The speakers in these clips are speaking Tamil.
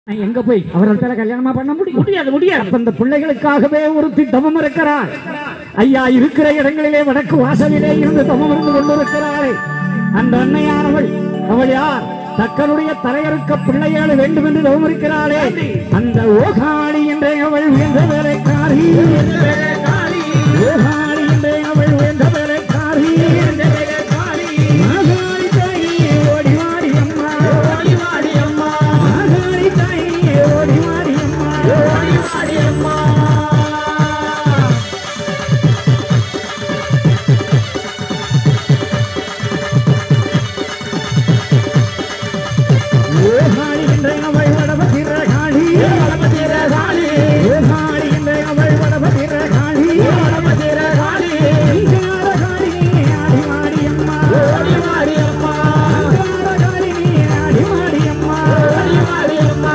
நான் எங்க போய் அவர்களால கல்யாணமா பண்ண முடியும் முடியாது முடியாது அப்ப இந்த பிள்ளைகளுக்காகவே ஒருத்தி தவம் இருக்கிறார் ஐயா இருக்கிற இடங்களிலே வடக்கு வாசலிலே இருந்து தவம் இருந்து கொண்டிருக்கிறாரே அந்த அன்னையானவள் அவள் யார் தக்கனுடைய தலையறுக்க பிள்ளையாள் வேண்டும் என்று தவம் இருக்கிறாளே அந்த ஓகாளி என்றே அவள் உயர்ந்த வேலைக்காரி ஓகாளி என்றே அவள் உயர்ந்த வேலைக்காரி மாகாளி தாயி ஓடி வாடி அம்மா ஓடி வாடி அம்மா மாகாளி தாயி ஓடி வாடி அம்மா ஓடி வாடி அம்மா ஓகாளி என்றே அவள் வடபதிரகாளி வடபதிரகாளி ஓகாளி என்றே அவள் வடபதிரகாளி வடபதிரகாளி அங்காரகாளி ஆடி மாடி அம்மா ஓடி மாடி அம்மா அங்காரகாளி ஆடி மாடி அம்மா ஓடி மாடி அம்மா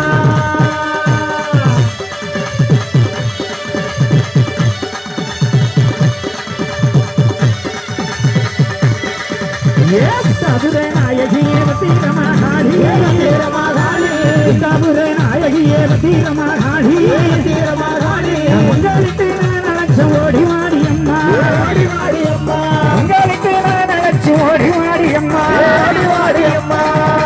சதுர நாயகியே தீரமாகாளி தீரமாகாளி சதுர நாயகியே தீரமாகாளி தீரமாகாளி உங்களுக்கு நான் அழைச்ச ஓடி மாடி அம்மா ஓடி மாடி அம்மா உங்களுக்கு நான் அழைச்ச ஓடி மாடி அம்மா ஓடி மாடி அம்மா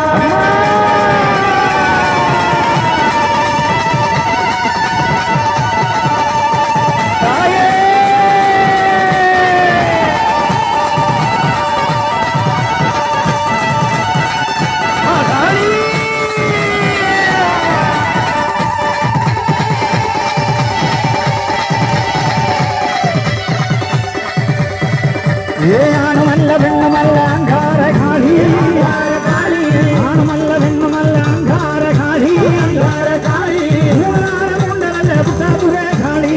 ஏ ஆணுமல்ல பெண்ணுமல்ல அங்கார காளி ஆணுமல்ல பெண்ணுமல்ல அங்கார காளி அங்கார காளி ஊனார முண்டனல்ல புத்தாபுரே காளி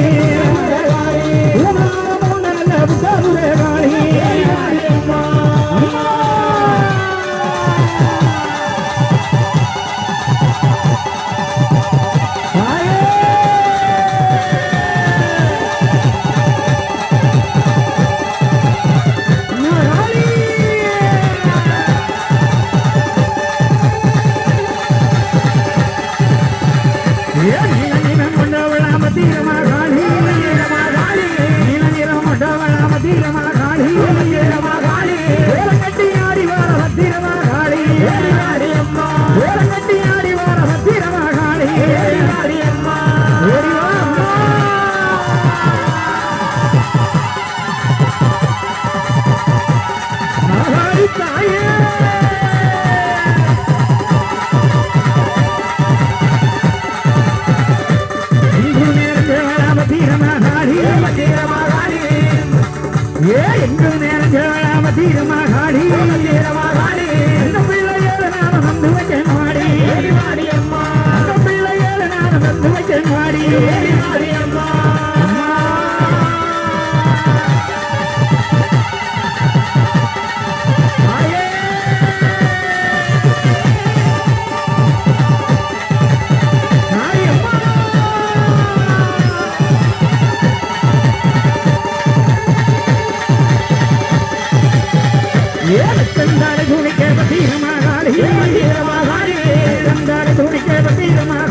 ஊனார முண்டனல்ல புத்தாபுரே காளி அம்மா ஏ எங்கு நேரம் கேளாம தீரமாகாடி தீரமாகாடி அந்த பிள்ளையோட நாம வந்து வைக்கேன் மாடி மாடி அம்மா அந்த பிள்ளையோட நாம வந்து வைக்கேன் மாடி மாடி அம்மா ஏழக்கந்தாடு துணிக்க பத்தீரமாகாளி தீரமாகாளி கந்தாடு துணிக்க பத்தீரமா